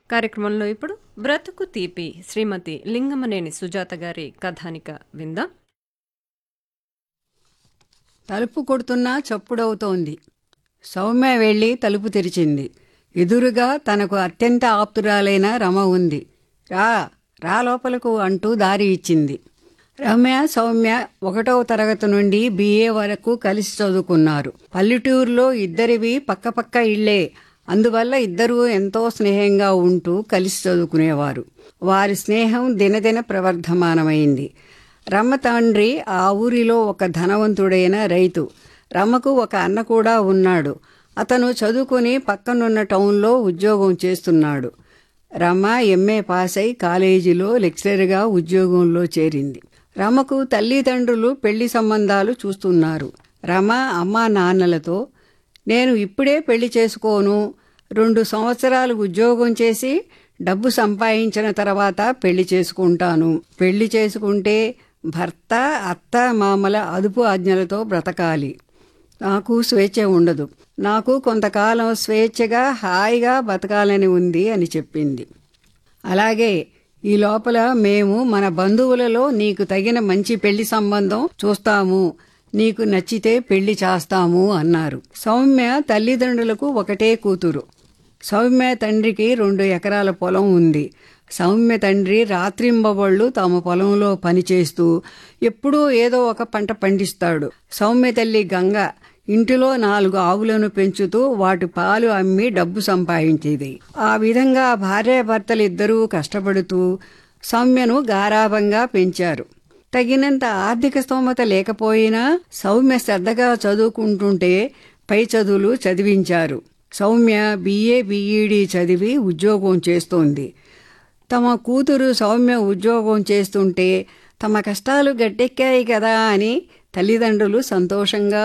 కార్యక్రమంలో ఇప్పుడు బ్రతుకు తీపి శ్రీమతి లింగమనేని సుజాత గారి కథానిక విందాం తలుపు కొడుతున్నా చప్పుడవుతోంది సౌమ్య వెళ్ళి తలుపు తెరిచింది ఎదురుగా తనకు అత్యంత ఆప్తురాలైన రమ ఉంది రా రా లోపలకు అంటూ దారి ఇచ్చింది రమ్య సౌమ్య ఒకటవ తరగతి నుండి బిఏ వరకు కలిసి చదువుకున్నారు పల్లెటూరులో ఇద్దరివి పక్కపక్క ఇళ్లే అందువల్ల ఇద్దరూ ఎంతో స్నేహంగా ఉంటూ కలిసి చదువుకునేవారు వారి స్నేహం దినదిన ప్రవర్ధమానమైంది రమ్మ తండ్రి ఆ ఊరిలో ఒక ధనవంతుడైన రైతు రమ్మకు ఒక అన్న కూడా ఉన్నాడు అతను చదువుకుని పక్కనున్న టౌన్లో ఉద్యోగం చేస్తున్నాడు రమ ఎంఏ పాస్ అయి కాలేజీలో లెక్చరర్గా ఉద్యోగంలో చేరింది రమకు తల్లిదండ్రులు పెళ్లి సంబంధాలు చూస్తున్నారు రమ అమ్మా నాన్నలతో నేను ఇప్పుడే పెళ్లి చేసుకోను రెండు సంవత్సరాలు ఉద్యోగం చేసి డబ్బు సంపాదించిన తర్వాత పెళ్లి చేసుకుంటాను పెళ్లి చేసుకుంటే భర్త అత్త మామల అదుపు ఆజ్ఞలతో బ్రతకాలి నాకు స్వేచ్ఛ ఉండదు నాకు కొంతకాలం స్వేచ్ఛగా హాయిగా బతకాలని ఉంది అని చెప్పింది అలాగే ఈ లోపల మేము మన బంధువులలో నీకు తగిన మంచి పెళ్లి సంబంధం చూస్తాము నీకు నచ్చితే పెళ్లి చేస్తాము అన్నారు సౌమ్య తల్లిదండ్రులకు ఒకటే కూతురు సౌమ్య తండ్రికి రెండు ఎకరాల పొలం ఉంది సౌమ్య తండ్రి రాత్రింబవళ్ళు తమ పొలంలో పనిచేస్తూ ఎప్పుడూ ఏదో ఒక పంట పండిస్తాడు సౌమ్య తల్లి గంగ ఇంటిలో నాలుగు ఆవులను పెంచుతూ వాటి పాలు అమ్మి డబ్బు సంపాదించేది ఆ విధంగా భార్యాభర్తలిద్దరూ కష్టపడుతూ సౌమ్యను గారాభంగా పెంచారు తగినంత ఆర్థిక స్తోమత లేకపోయినా సౌమ్య శ్రద్ధగా చదువుకుంటుంటే పై చదువులు చదివించారు సౌమ్య బిఏ బిఈడి చదివి ఉద్యోగం చేస్తోంది తమ కూతురు సౌమ్య ఉద్యోగం చేస్తుంటే తమ కష్టాలు గట్టెక్కాయి కదా అని తల్లిదండ్రులు సంతోషంగా